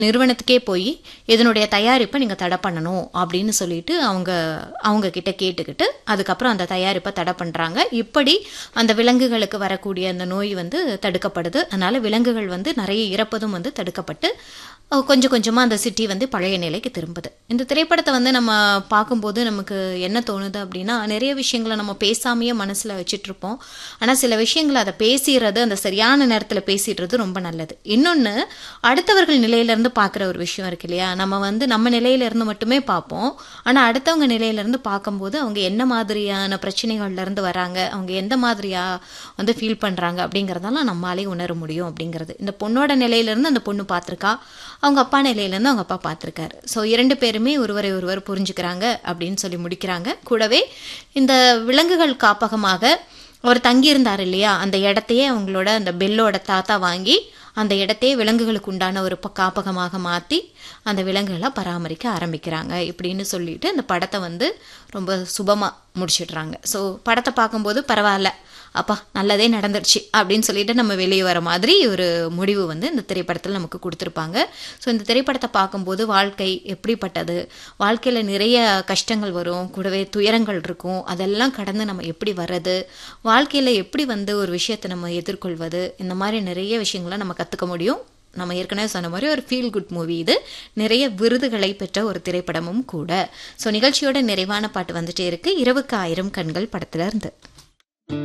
நிறுவனத்துக்கே போய் இதனுடைய தயாரிப்பை நீங்கள் தடை பண்ணணும் அப்படின்னு சொல்லிட்டு அவங்க அவங்க கிட்ட கேட்டுக்கிட்டு அதுக்கப்புறம் அந்த தயாரிப்பை தடை பண்ணுறாங்க இப்படி அந்த விலங்குகளுக்கு வரக்கூடிய அந்த நோய் வந்து தடுக்கப்படுது அதனால் விலங்குகள் வந்து நிறைய இறப்பதும் வந்து தடுக்கப்பட்டு அஹ், கொஞ்சம் கொஞ்சமாக அந்த சிட்டி வந்து பழைய நிலைக்கு திரும்புது இந்த திரைப்படத்தை வந்து நம்ம பார்க்கும்போது நமக்கு என்ன தோணுது அப்படின்னா நிறைய விஷயங்களை நம்ம பேசாமையே மனசில் வச்சிட்ருப்போம் ஆனால் சில விஷயங்களை அதை பேசிடுறது அந்த சரியான நேரத்தில் பேசிடுறது ரொம்ப நல்லது இன்னொன்று அடுத்தவர்கள் நிலையிலேருந்து பார்க்குற ஒரு விஷயம் இருக்கு இல்லையா நம்ம வந்து நம்ம நிலையிலேருந்து மட்டுமே பார்ப்போம் ஆனால் அடுத்தவங்க நிலையிலேருந்து பார்க்கும்போது அவங்க என்ன மாதிரியான பிரச்சனைகள்லேருந்து வராங்க அவங்க எந்த மாதிரியா வந்து ஃபீல் பண்ணுறாங்க அப்படிங்கிறதெல்லாம் நம்மளாலே உணர முடியும் அப்படிங்கிறது இந்த பொண்ணோட நிலையிலேருந்து அந்த பொண்ணு பார்த்துருக்கா அவங்க அப்பா நிலையிலேருந்து அவங்க அப்பா பார்த்துருக்காரு ஸோ இரண்டு பேருமே ஒருவரை ஒருவர் புரிஞ்சுக்கிறாங்க அப்படின்னு சொல்லி முடிக்கிறாங்க கூடவே இந்த விலங்குகள் காப்பகமாக அவர் தங்கியிருந்தார் இல்லையா அந்த இடத்தையே அவங்களோட அந்த பெல்லோட தாத்தா வாங்கி அந்த இடத்தையே விலங்குகளுக்கு உண்டான ஒரு ப- காப்பகமாக மாற்றி அந்த விலங்குகளை பராமரிக்க ஆரம்பிக்கிறாங்க இப்படின்னு சொல்லிட்டு அந்த படத்தை வந்து ரொம்ப சுபமாக முடிச்சிடுறாங்க ஸோ படத்தை பார்க்கும்போது பரவாயில்ல அப்பா நல்லதே நடந்துருச்சு அப்படின்னு சொல்லிட்டு நம்ம வெளியே வர மாதிரி ஒரு முடிவு வந்து இந்த திரைப்படத்தில் நமக்கு கொடுத்துருப்பாங்க ஸோ இந்த திரைப்படத்தை பார்க்கும்போது வாழ்க்கை எப்படிப்பட்டது வாழ்க்கையில் நிறைய கஷ்டங்கள் வரும் கூடவே துயரங்கள் இருக்கும் அதெல்லாம் கடந்து நம்ம எப்படி வர்றது வாழ்க்கையில் எப்படி வந்து ஒரு விஷயத்தை நம்ம எதிர்கொள்வது இந்த மாதிரி நிறைய விஷயங்களை நம்ம கற்றுக்க முடியும் நம்ம ஏற்கனவே சொன்ன மாதிரி ஒரு ஃபீல் குட் மூவி இது நிறைய விருதுகளை பெற்ற ஒரு திரைப்படமும் கூட ஸோ நிகழ்ச்சியோட நிறைவான பாட்டு வந்துட்டே இருக்கு இரவுக்கு ஆயிரம் கண்கள் படத்துல இருந்து